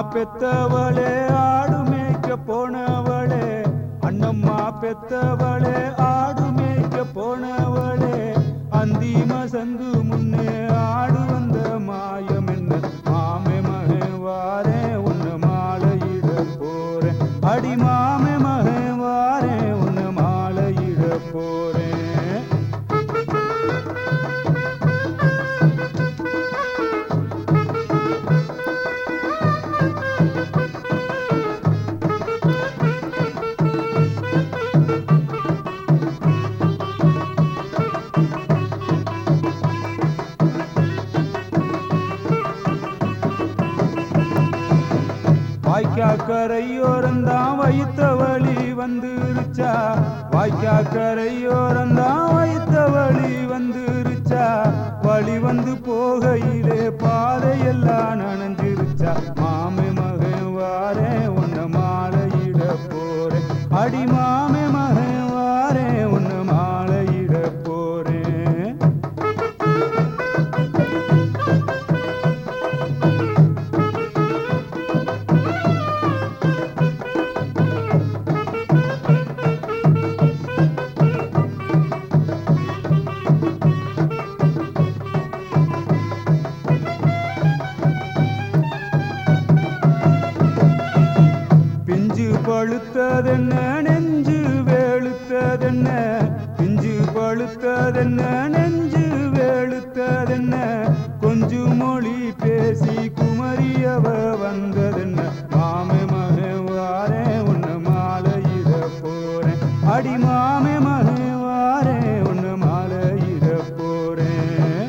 பெத்தவளே ஆடு மேய்க்க போனவளே அண்ணம்மா பெத்தவளே ஆடு மேய்க்க போனவளே அந்திம சந்து முன்னே ஆடு வந்த மாயம் என்ன மாமே மகே வாரே உன்ன மாலையிட போறேன் அடி மாமே மகே வாரே உன்ன மாலையிட போறேன் வாய்க்கா கரையோரந்தான் வைத்த வழி வந்துருச்சா வாய்க்கா கரையோரந்தான் வைத்த வழி வந்துருச்சா வழி வந்து போகையிலே பாதையெல்லாம் நனைஞ்சிருச்சா மாமே மகன் வாரே உன்ன மாலையிட போறேன் அடி மாமே மகன் வாரே உன்ன மாலையிட போறேன் பிஞ்சு பழுத்ததென்ன நெஞ்சு வேளுத்ததென்ன பிஞ்சு பழுத்ததென்ன நெஞ்சு வேளுத்ததென்ன கொஞ்சு மொழி பேசி குமரியவ வந்ததென்ன மாமே மகே வாரே உன்ன மாலையிட போறேன் அடி மாமே மகே வாரே உன்ன மாலையிட போறேன்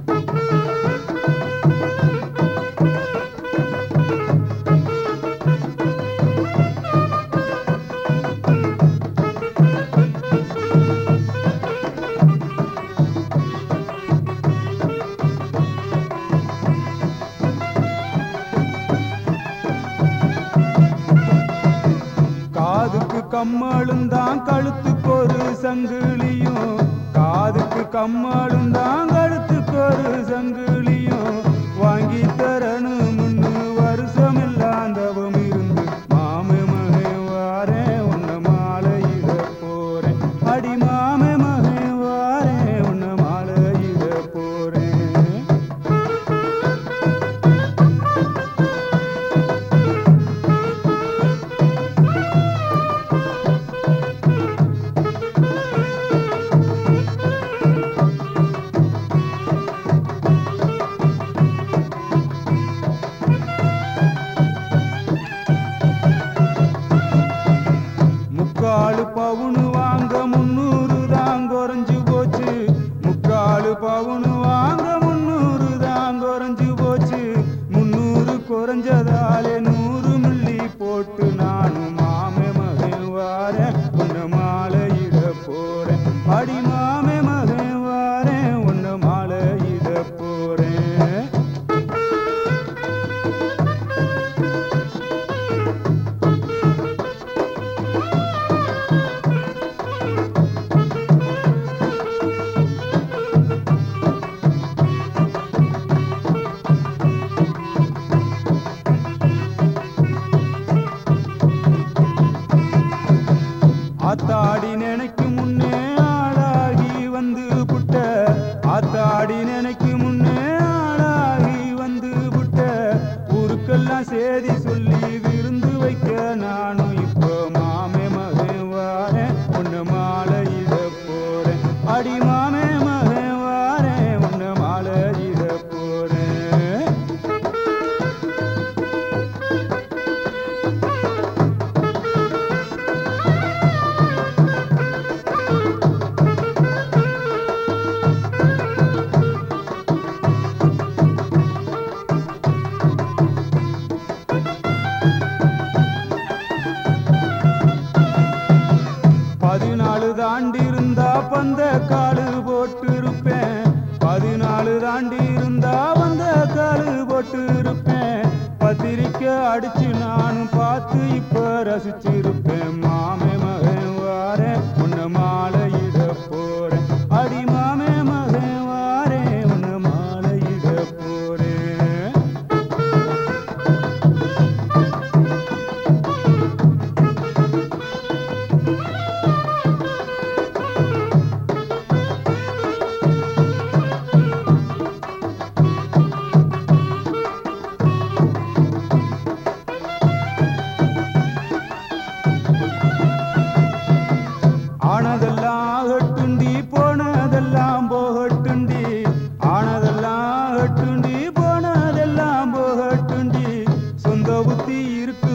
காதுக்கு கம்மலும் தான் கழுத்துக்கு ஒரு சங்கிலியும் காதுக்கு கம்மலும் தான் கழுத்துக்கு ஒரு சங்கிலியும் வாங்கி தரணும் முன்னு வருஷம் இல்லாந்தவம் இருந்து மாமே மகே வாரே உன்ன மாலையிட போறேன் அடி மாமே மகே வாரே உன்ன மாலையிட போறேன் முக்காலு பவுனு வாங்க முன்னூறு தான் குறைஞ்சு போச்சு முக்காலு பவுனு வாங்க முன்னூறு தான் குறைஞ்சு போச்சு முன்னூறு குறைஞ்சதாலே நூறு மில்லி போட்டு நானும் மாமே மகன் வாரேன் உன்ன மாலையிட போறேன் அடி மாமே மகன் வாரேன் உன்ன மாலையிட போறேன் ஆத்தாடி நினைக்கும் முன்னே ஆளாகி வந்து புட்ட ஆத்தாடி நினைக்கும் முன்னே ஆளாகி வந்து புட்ட ஊருக்கெல்லாம் சேதி சொல்லி விருந்து வைக்க நானும் இப்போ மாமே மகன் வாரேன் உன்ன மாலையிட போறேன் அடி மாமே மகன் வாரேன் உன்ன மாலையிட போறேன் பதினாலு தாண்டி இருந்தா பந்த காலு போட்டு இருப்பேன் பதினாலு தாண்டி இருந்தா வந்த காலு போட்டு இருப்பேன் பத்திரிக்கை அடிச்சு நானும் பார்த்து இப்ப ரசிச்சிருப்பேன் மாமே மகன் வாரேன் உன்ன மாலையிட போறேன் அடி மாமே மகன் வாரேன் உன்ன மாலையிட போறேன் ஒருத்தி இருக்கு